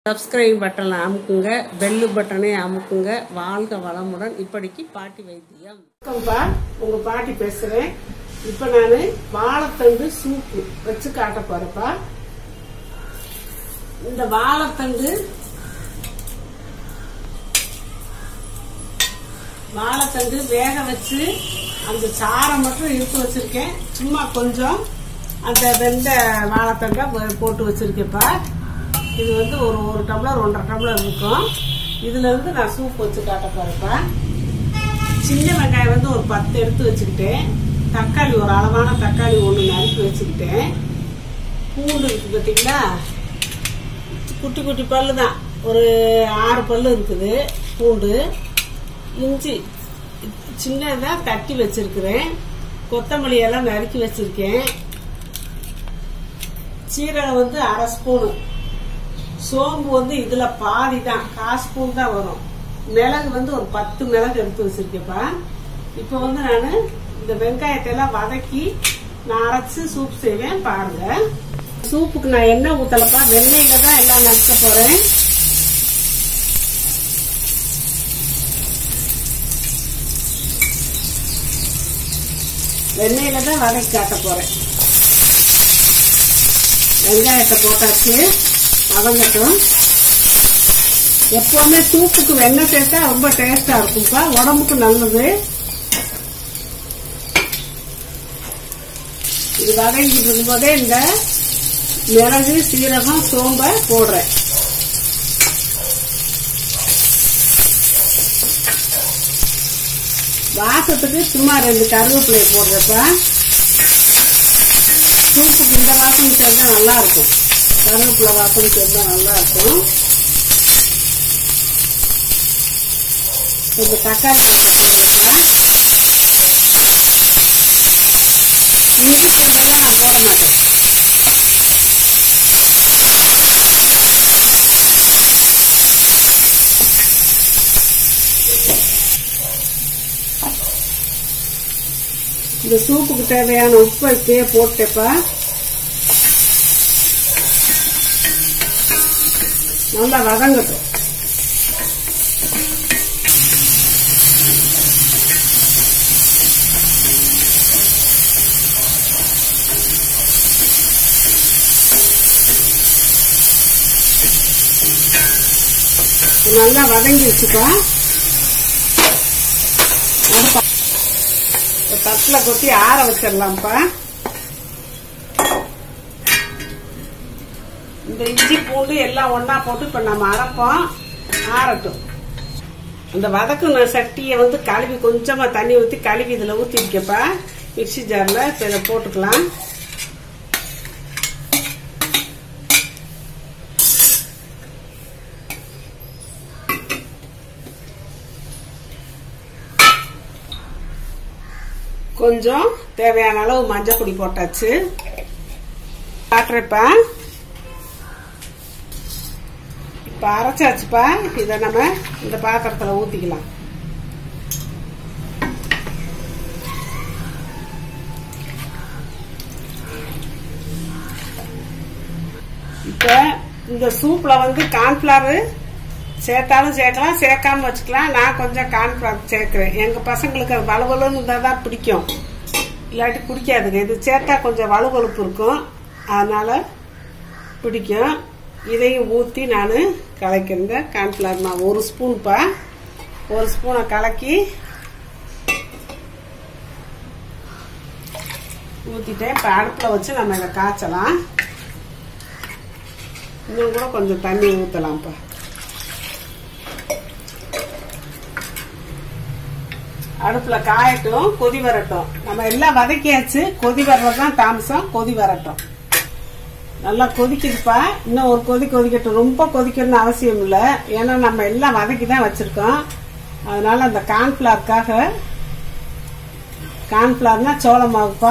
subscribe பட்டனை அமுக்குங்க bell பட்டனை அமுக்குங்க வாழ்க வளமுடன் இப்படிக்கு பாட்டி வைத்தியம் வணக்கம்ப்பா உங்க பாட்டி பேசுறேன் இப்ப நானு வாழைத்தண்டு சூப்பு வச்சு காட்ட போறேன்ப்பா இந்த வாழைத்தண்டு வாழைத்தண்டு வேக வச்சு அந்த சாரை மட்டும் எடுத்து வச்சிருக்கேன் சும்மா கொஞ்சம் அந்த வெந்த வாழைத்தண்டை வ- போட்டு வச்சிருக்கேன்ப்பா இது வந்து ஒரு ஒரு டம்ளர் ஒன்றரை டம்ளர் இருக்கும் இதுல இருந்து நான் சூப் வச்சு காட்ட போறேன்ப்பா சின்ன வெங்காயம் வந்து ஒரு பத்து எடுத்து வச்சுக்கிட்டேன் தக்காளி ஒரு அளவான தக்காளி ஒன்று நறுக்கி வச்சுக்கிட்டேன் பூண்டு இருக்கு பார்த்தீங்களா குட்டி குட்டி பல்லு தான் ஒரு ஆறு பல்லு இருக்குது பூண்டு இஞ்சி சின்னதா தட்டி வச்சிருக்கிறேன் கொத்தமல்லி எல்லாம் நறுக்கி வச்சிருக்கேன் சீரகம் வந்து அரை ஸ்பூனு சோம்பு வந்து இதுல பாதி தான் கால் ஸ்பூன் தான் வரும் மிளகு வந்து ஒரு பத்து மிளகு எடுத்து வச்சிருக்கேன்ப்பா இப்போ வந்து நான் இந்த வெங்காயத்தை எல்லாம் வதக்கி நான் அரைச்சு சூப் செய்வேன் பாருங்க சூப்புக்கு நான் எண்ணெய் ஊத்தலப்பா வெண்ணெயில தான் எல்லாம் நறுக்க போறேன் வெண்ணெயில தான் வதக்கி காட்ட போறேன் வெங்காயத்தை போட்டாச்சு வதங்கட்டும் எப்பவுமே சூப்புக்கு வெண்ணெய் சேர்த்தா ரொம்ப டேஸ்டா இருக்கும்ப்பா உடம்புக்கு நல்லது இது வதங்கிட்டு இருக்கும்போதே இந்த மிளகு சீரகம் சோம்ப போடுறேன் வாசத்துக்கு சும்மா ரெண்டு கருவேப்பிலை போடுறப்ப சூப்புக்கு இந்த வாசனை சேர்ந்தா நல்லா இருக்கும் கருவேப்பிலை வாசனை சேர்ந்தா நல்லா இருக்கும் கொஞ்சம் தக்காளி போடுறப்ப இஞ்சி பூண்டெல்லாம் நான் போட மாட்டேன் இந்த சூப்புக்கு தேவையான உப்பு இப்பயே போட்டேப்பா நல்லா வதங்கட்டும் நல்லா வதங்கிடுச்சுப்பா அடுப்ப ஒரு தட்டில் கொட்டி ஆற வச்சிடலாம்ப்பா இந்த இஞ்சி பூண்டு எல்லாம் ஒண்ணா போட்டு இப்ப நம்ம அரைப்போம் ஆறட்டும் அந்த வதக்குன சட்டியை வந்து கழுவி கொஞ்சமா தண்ணி ஊத்தி கழுவி இதுல ஊத்திருக்கப்பா மிக்ஸி ஜார்ல இப்ப இதை போட்டுக்கலாம் கொஞ்சம் தேவையான அளவு மஞ்சள் பொடி போட்டாச்சு காட்டுறப்பா இப்ப அரைச்சாச்சுப்பா இத நம்ம இந்த பாத்திரத்துல ஊத்திக்கலாம் இப்ப இந்த சூப்ல வந்து கார்ன்ஃபிளவர் சேர்த்தாலும் சேர்க்கலாம் சேர்க்காம வச்சுக்கலாம் நான் கொஞ்சம் கார்ன்ஃபிளவர் சேர்க்கிறேன் எங்க பசங்களுக்கு அது வலுவலுன்னு இருந்தா தான் பிடிக்கும் இல்லாட்டி பிடிக்காதுங்க இது சேர்த்தா கொஞ்சம் வலுவலுப்பு இருக்கும் அதனால பிடிக்கும் இதையும் ஊற்றி நான் கலக்கிருங்க கார்ன்ஃபிளவர் நான் ஒரு ஸ்பூன்ப்பா ஒரு ஸ்பூனை கலக்கி ஊற்றிட்டேன் இப்போ அடுப்பில் வச்சு நம்ம இதை காய்ச்சலாம் இன்னும் கூட கொஞ்சம் தண்ணி ஊற்றலாம்ப்பா அடுப்புல காயட்டும் கொதி வரட்டும் நம்ம எல்லாம் வதக்கியாச்சு கொதி வர்றதுதான் தாமசம் கொதி வரட்டும் நல்லா கொதிக்குதுப்பா இன்னும் ஒரு கொதி கொதிக்கட்டும் ரொம்ப கொதிக்கணும்னு அவசியம் இல்லை ஏன்னா நம்ம எல்லாம் வதக்கி தான் வச்சிருக்கோம் அதனால அந்த கார்ன்ஃபிளவருக்காக கார்ன்ஃபிளவர்னா சோள மாவுப்பா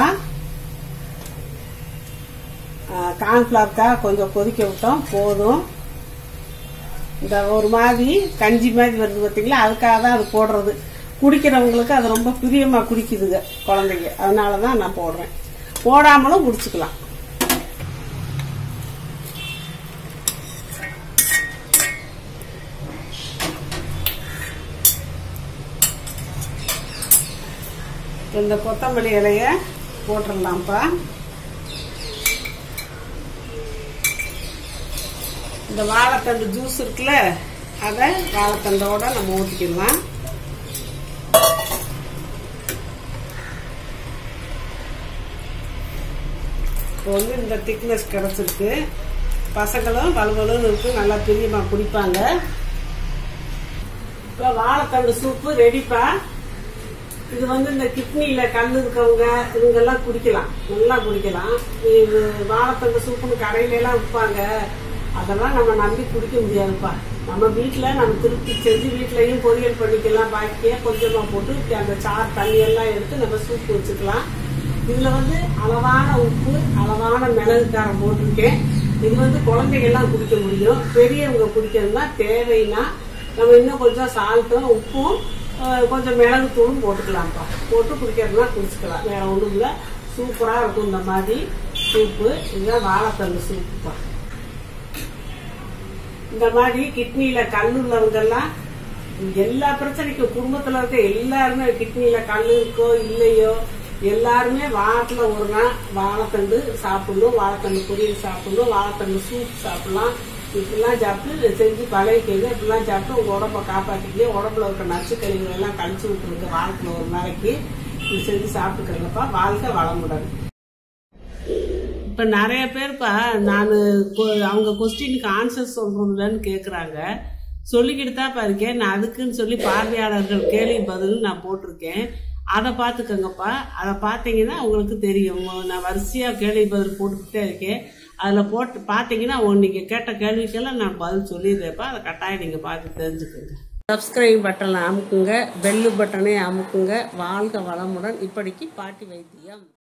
கார்ன்ஃபிளவருக்காக கொஞ்சம் கொதிக்க விட்டோம் போதும் இந்த ஒரு மாதிரி கஞ்சி மாதிரி வருது பார்த்தீங்களா அதுக்காக தான் அது போடுறது குடிக்கிறவங்களுக்கு அது ரொம்ப பிரியமா குடிக்குதுங்க குழந்தைங்க அதனால தான் நான் போடுறேன் போடாமலும் குடிச்சுக்கலாம் இப்ப இந்த கொத்தமல்லி இலைய போட்டுடலாம்ப்பா இந்த வாழைத்தண்டு ஜூஸ் இருக்குல்ல அதை வாழைத்தண்டோட நம்ம ஊற்றிக்கலாம் இப்போ வந்து இந்த திக்னஸ் கிடச்சிருக்கு பசங்களும் வலுவலுன்னு இருக்கு நல்லா பிரியமா குடிப்பாங்க இப்போ வாழைத்தண்டு சூப்பு ரெடிப்பா இது வந்து இந்த கிட்னியில கல் இருக்கவங்க இவங்கெல்லாம் குடிக்கலாம் நல்லா குடிக்கலாம் இது வாழைத்தண்டு சூப்புன்னு கடையில எல்லாம் விற்பாங்க அதெல்லாம் நம்ம நம்பி குடிக்க முடியாதுப்பா நம்ம வீட்டுல நம்ம திருப்பி செஞ்சு வீட்லயும் பொரியல் பண்ணிக்கலாம் பாக்கியே கொஞ்சமா போட்டு அந்த சார் தண்ணி எல்லாம் எடுத்து நம்ம சூப்பு வச்சுக்கலாம் இதுல வந்து அளவான உப்பு அளவான மிளகு காரம் போட்டிருக்கேன் இது வந்து குழந்தைகள்லாம் குடிக்க முடியும் பெரியவங்க குடிக்கிறதுனா தேவைன்னா நம்ம இன்னும் கொஞ்சம் சால்ட்டும் உப்பும் அஹ், கொஞ்சம் மிளகு தூளும் போட்டுக்கலாம்ப்பா போட்டு குடிக்கிறதுனா குடிச்சுக்கலாம் வேற ஒன்றும் இல்லை சூப்பராக இருக்கும் இந்த மாதிரி சூப்பு இதுதான் வாழைத்தண்டு சூப்புப்பா இந்த மாதிரி கிட்னியில கல் உள்ளவங்கெல்லாம் எல்லா பிரச்சனைக்கும் குடும்பத்துல இருக்க எல்லாருமே கிட்னியில கல் இருக்கோ இல்லையோ எல்லாருமே வாரத்துல ஒரு நாள் வாழைத்தண்டு சாப்பிடணும் வாழைத்தண்டு பொரியல் சாப்பிடணும் வாழைத்தண்டு சூப் சாப்பிடலாம் இப்படிலாம் சாப்பிட்டு செஞ்சு பழகிக்கங்க இப்படிலாம் சாப்பிட்டு உங்க உடம்ப காப்பாத்திக்கங்க உடம்புல இருக்க நச்சு கழிவுகள் எல்லாம் கழிச்சு விட்டுருங்க வாரத்துல ஒரு நாளைக்கு இது செஞ்சு சாப்பிட்டுக்கிறங்கப்பா வாழ்க்கை வளமுடன் இப்ப நிறைய பேர்ப்பா நான் அவங்க கொஸ்டினுக்கு ஆன்சர் சொல்றதுலன்னு கேக்குறாங்க சொல்லிக்கிட்டு தான் இருக்கேன் நான் அதுக்குன்னு சொல்லி பார்வையாளர்கள் கேள்வி பதில் நான் போட்டிருக்கேன் அதை பார்த்துக்கோங்கப்பா அதை பார்த்தீங்கன்னா உங்களுக்கு தெரியும் நான் வரிசையா கேள்வி பதில் போட்டுக்கிட்டே இருக்கேன் அதில் போட்டு பார்த்தீங்கன்னா நீங்க கேட்ட கேள்விக்கெல்லாம் நான் பதில் சொல்லிடுறேன்ப்பா அதை கட்டாயம் நீங்க பார்த்து தெரிஞ்சுக்கோங்க சப்ஸ்கிரைப் பட்டனை அமுக்குங்க பெல்லு பட்டனை அமுக்குங்க வாழ்க வளமுடன் இப்படிக்கு பாட்டி வைத்தியம்